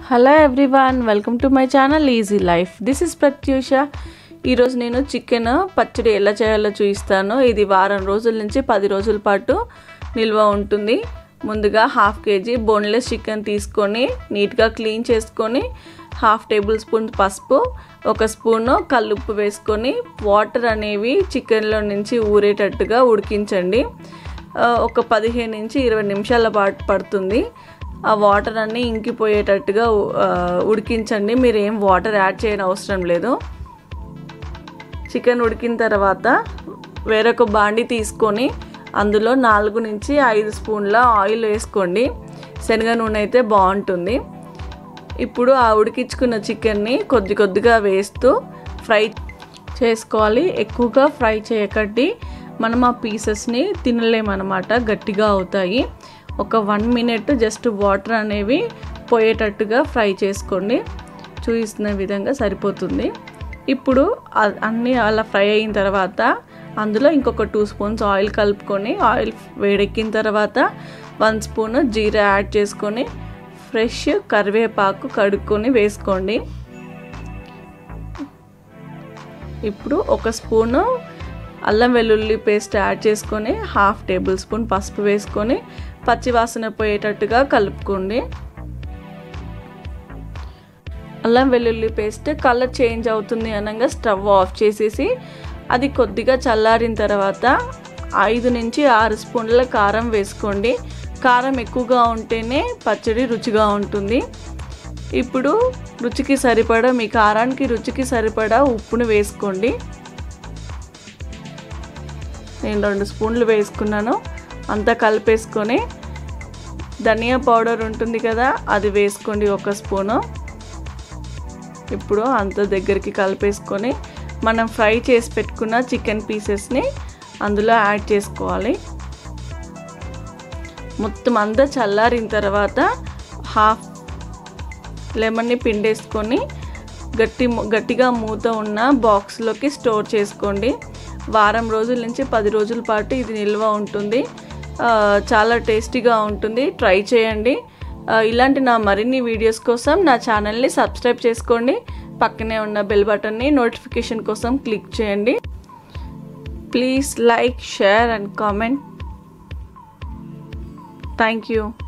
hello everyone welcome to my channel easy life this is Pratyusha ఈరోజు నేను chicken పచ్చడి ఎలా చేయాలో చూపిస్తాను ఇది వారం రోజుల నుంచి పది రోజుల పాటు నిల్వ ఉంటుంది ముందుగా హాఫ్ కేజీ బోన్లెస్ చికెన్ తీసుకొని నీట్గా క్లీన్ చేసుకొని హాఫ్ టేబుల్ స్పూన్ పసుపు ఒక స్పూను కల్లుప్పు వేసుకొని వాటర్ అనేవి చికెన్లో నుంచి ఊరేటట్టుగా ఉడికించండి ఆ, ఒక పదిహేను నుంచి ఇరవై నిమిషాల పాటు పడుతుంది ఆ వాటర్ అన్నీ ఇంకిపోయేటట్టుగా ఆ, ఉడికించండి మీరు ఏం వాటర్ యాడ్ చేయని అవసరం లేదు చికెన్ ఉడికిన తర్వాత వేరొక బాండి తీసుకొని అందులో నాలుగు నుంచి ఐదు స్పూన్ల ఆయిల్ వేసుకోండి శనగ నూనె అయితే బాగుంటుంది ఇప్పుడు ఆ ఉడికించుకున్న చికెన్ని కొద్ది కొద్దిగా వేస్తూ ఫ్రై చేసుకోవాలి ఎక్కువగా ఫ్రై చేయకండి మనం ఆ పీసెస్ని తినలేమన్నమాట గట్టిగా అవుతాయి ఒక వన్ మినిట్ జస్ట్ వాటర్ అనేవి పోయేటట్టుగా ఫ్రై చేసుకోండి చూపిస్తున్న విధంగా సరిపోతుంది ఇప్పుడు అ- అన్నీ అలా ఫ్రై అయిన తర్వాత అందులో ఇంకొక టూ స్పూన్స్ ఆయిల్ కలుపుకొని ఆయిల్ వేడెక్కిన తర్వాత వన్ స్పూన్ జీరా యాడ్ చేసుకొని ఫ్రెష్ కరివేపాకు కడుక్కొని వేసుకోండి ఇప్పుడు ఒక స్పూను అల్లం వెల్లుల్లి పేస్ట్ యాడ్ చేసుకొని హాఫ్ టేబుల్ స్పూన్ పసుపు వేసుకొని పచ్చివాసన పోయేటట్టుగా కలుపుకోండి అల్లం వెల్లుల్లి పేస్ట్ కలర్ చేంజ్ అవుతుంది అనగా స్టవ్ ఆఫ్ చేసేసి అది కొద్దిగా చల్లారిన తర్వాత ఐదు నుంచి ఆరు స్పూన్ల కారం వేసుకోండి కారం ఎక్కువగా ఉంటేనే పచ్చడి రుచిగా ఉంటుంది ఇప్పుడు రుచికి సరిపడా మీ కారానికి రుచికి సరిపడా ఉప్పును వేసుకోండి నేను రెండు స్పూన్లు వేసుకున్నాను అంతా కలిపేసుకొని ధనియా పౌడర్ ఉంటుంది కదా అది వేసుకోండి ఒక స్పూను ఇప్పుడు అంత దగ్గరికి కలిపేసుకొని మనం ఫ్రై చేసి పెట్టుకున్న చికెన్ పీసెస్ని అందులో యాడ్ చేసుకోవాలి మొత్తం అంతా చల్లారిన తర్వాత హాఫ్ లెమన్ని పిండేసుకొని గట్టి గట్టిగా మూత ఉన్న బాక్స్లోకి స్టోర్ చేసుకోండి వారం రోజుల నుంచి పది రోజుల పాటు ఇది నిల్వ ఉంటుంది ఆ, చాలా టేస్టీగా ఉంటుంది ట్రై చేయండి ఆ, ఇలాంటి నా మరిన్ని వీడియోస్ కోసం నా ఛానల్ని సబ్స్క్రైబ్ చేసుకోండి పక్కనే ఉన్న బెల్ బటన్ని నోటిఫికేషన్ కోసం క్లిక్ చేయండి please like share and comment thank you